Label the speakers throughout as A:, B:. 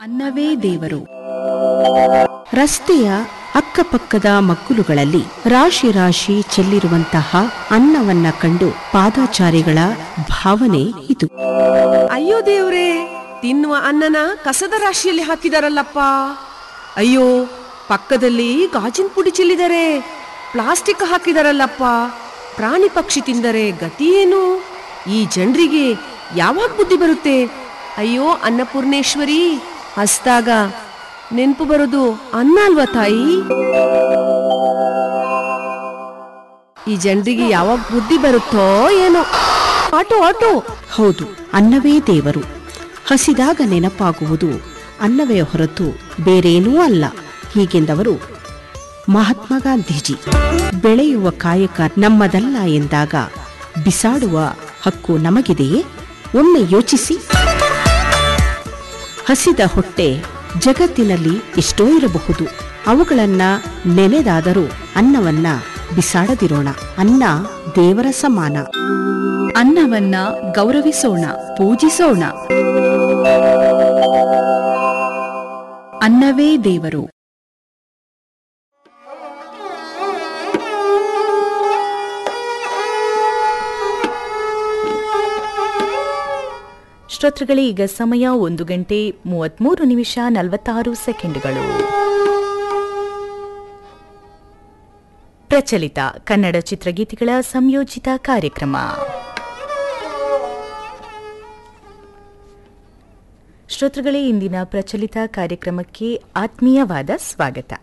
A: ಅನ್ನವೇ ದೇವರು ರಸ್ತೆಯ ಅಕ್ಕಪಕ್ಕದ ಮಗ್ಗುಲುಗಳಲ್ಲಿ ರಾಶಿ ರಾಶಿ ಚೆಲ್ಲಿರುವಂತಹ ಅನ್ನವನ್ನ ಕಂಡು ಪಾದಾಚಾರಿಗಳ ಭಾವನೆ ಇದು
B: ಅಯ್ಯೋ ದೇವ್ರೇ ತಿನ್ನುವ ಅನ್ನನ ಕಸದ ರಾಶಿಯಲ್ಲಿ ಹಾಕಿದಾರಲ್ಲಪ್ಪ ಅಯ್ಯೋ ಪಕ್ಕದಲ್ಲಿ ಗಾಜಿನ ಪುಡಿ ಚೆಲ್ಲಿದರೆ ಪ್ಲಾಸ್ಟಿಕ್ ಹಾಕಿದಾರಲ್ಲಪ್ಪ ಪ್ರಾಣಿ ಪಕ್ಷಿ ತಿಂದರೆ ಗತಿ ಏನು ಈ ಜನರಿಗೆ ಯಾವಾಗ ಬುದ್ಧಿ ಬರುತ್ತೆ ಅಯ್ಯೋ ಅನ್ನಪೂರ್ಣೇಶ್ವರಿ ಹಸ್ದಾಗ ನೆನ್ಪು ಬರೋದು ಅನ್ನ ಅಲ್ವಾ ತಾಯಿ ಈ ಜನರಿಗೆ ಯಾವಾಗ ಬುದ್ಧಿ ಬರುತ್ತೋ ಏನೋ ಆಟೋ ಆಟೋ
A: ಹೌದು ಅನ್ನವೇ ದೇವರು ಹಸಿದಾಗ ನೆನಪಾಗುವುದು ಅನ್ನವೇ ಹೊರತು ಬೇರೇನೂ ಅಲ್ಲ ಹೀಗೆಂದವರು ಮಹಾತ್ಮ ಗಾಂಧೀಜಿ ಬೆಳೆಯುವ ಕಾಯಕ ನಮ್ಮದಲ್ಲ ಎಂದಾಗ ಬಿಸಾಡುವ ಹಕ್ಕು ನಮಗಿದೆಯೇ ಒಮ್ಮೆ ಯೋಚಿಸಿ ಹಸಿದ ಹೊಟ್ಟೆ ಜಗತ್ತಿನಲ್ಲಿ ಎಷ್ಟೋ ಇರಬಹುದು ಅವುಗಳನ್ನ ನೆನೆದಾದರೂ ಅನ್ನವನ್ನ ಬಿಸಾಡದಿರೋಣ ಅನ್ನ ದೇವರ ಸಮಾನ ಅನ್ನವನ್ನ ಗೌರವಿಸೋಣ ಪೂಜಿಸೋಣ ಅನ್ನವೇ ದೇವರು
C: ಶ್ರೋತೃಗಳೇ ಈಗ ಸಮಯ ಒಂದು ಗಂಟೆ ಮೂವತ್ಮೂರು ನಿಮಿಷ ನಲವತ್ತಾರು ಸೆಕೆಂಡುಗಳು ಪ್ರಚಲಿತ ಕನ್ನಡ ಚಿತ್ರಗೀತೆಗಳ ಸಂಯೋಜಿತ ಕಾರ್ಯಕ್ರಮ ಶ್ರೋತೃಗಳೇ ಇಂದಿನ ಪ್ರಚಲಿತ ಕಾರ್ಯಕ್ರಮಕ್ಕೆ ಆತ್ಮೀಯವಾದ ಸ್ವಾಗತ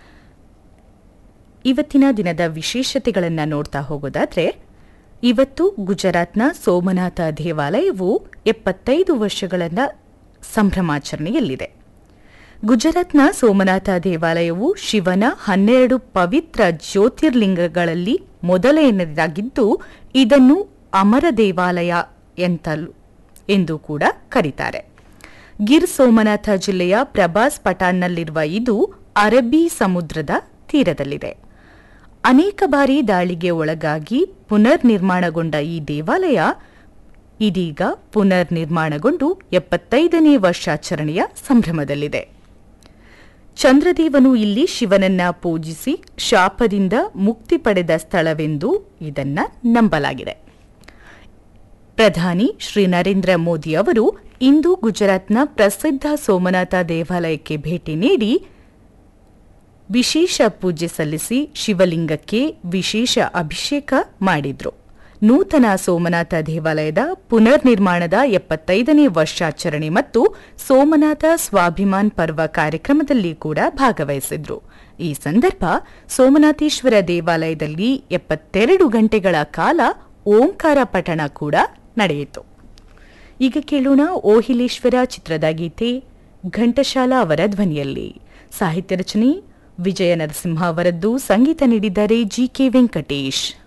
C: ಇವತ್ತಿನ ದಿನದ ವಿಶೇಷತೆಗಳನ್ನು ನೋಡ್ತಾ ಹೋಗೋದಾದ್ರೆ ಇವತ್ತು ಗುಜರಾತ್ನ ಸೋಮನಾಥ ದೇವಾಲಯವು ಎಪ್ಪತ್ತೈದು ವರ್ಷಗಳನ್ನ ಸಂಭ್ರಮಾಚರಣೆಯಲ್ಲಿದೆ ಗುಜರಾತ್ನ ಸೋಮನಾಥ ದೇವಾಲಯವು ಶಿವನ ಹನ್ನೆರಡು ಪವಿತ್ರ ಜ್ಯೋತಿರ್ಲಿಂಗಗಳಲ್ಲಿ ಮೊದಲನೆಯದಾಗಿದ್ದು ಇದನ್ನು ಅಮರ ದೇವಾಲಯ ಎಂತಲೂ ಎಂದು ಕೂಡ ಕರೀತಾರೆ ಗಿರ್ ಸೋಮನಾಥ ಜಿಲ್ಲೆಯ ಪ್ರಭಾಸ್ ಪಟಾನ್ನಲ್ಲಿರುವ ಇದು ಅರಬ್ಬಿ ಸಮುದ್ರದ ತೀರದಲ್ಲಿದೆ ಅನೇಕ ಬಾರಿ ದಾಳಿಗೆ ಒಳಗಾಗಿ ಪುನರ್ ನಿರ್ಮಾಣಗೊಂಡ ಈ ದೇವಾಲಯ ಇದೀಗ ಪುನರ್ ನಿರ್ಮಾಣಗೊಂಡು ಎಪ್ಪತ್ತೈದನೇ ವರ್ಷಾಚರಣೆಯ ಸಂಭ್ರಮದಲ್ಲಿದೆ ಚಂದ್ರದೇವನು ಇಲ್ಲಿ ಶಿವನನ್ನ ಪೂಜಿಸಿ ಶಾಪದಿಂದ ಮುಕ್ತಿ ಪಡೆದ ಸ್ಥಳವೆಂದು ಇದನ್ನ ನಂಬಲಾಗಿದೆ ಪ್ರಧಾನಿ ಶ್ರೀ ನರೇಂದ್ರ ಮೋದಿ ಅವರು ಇಂದು ಗುಜರಾತ್ನ ಪ್ರಸಿದ್ಧ ಸೋಮನಾಥ ದೇವಾಲಯಕ್ಕೆ ಭೇಟಿ ನೀಡಿ ವಿಶೇಷ ಪೂಜೆ ಸಲ್ಲಿಸಿ ಶಿವಲಿಂಗಕ್ಕೆ ವಿಶೇಷ ಅಭಿಷೇಕ ಮಾಡಿದ್ರು ನೂತನ ಸೋಮನಾಥ ದೇವಾಲಯದ ಪುನರ್ ನಿರ್ಮಾಣದ ಎಪ್ಪತ್ತೈದನೇ ವರ್ಷಾಚರಣೆ ಮತ್ತು ಸೋಮನಾಥ ಸ್ವಾಭಿಮಾನ್ ಪರ್ವ ಕಾರ್ಯಕ್ರಮದಲ್ಲಿ ಕೂಡ ಭಾಗವಹಿಸಿದ್ರು ಈ ಸಂದರ್ಭ ಸೋಮನಾಥೇಶ್ವರ ದೇವಾಲಯದಲ್ಲಿ ಎಪ್ಪತ್ತೆರಡು ಗಂಟೆಗಳ ಕಾಲ ಓಂಕಾರ ಪಠಣ ಕೂಡ ನಡೆಯಿತು ಈಗ ಕೇಳೋಣ ಓಹಿಲೇಶ್ವರ ಚಿತ್ರದ ಗೀತೆ ಘಂಟಶಾಲ ಅವರ ಧ್ವನಿಯಲ್ಲಿ ಸಾಹಿತ್ಯ ರಚನೆ ವಿಜಯ ನರಸಿಂಹ ಅವರದ್ದು ಸಂಗೀತ ನೀಡಿದ್ದಾರೆ ಜಿಕೆ ವೆಂಕಟೇಶ್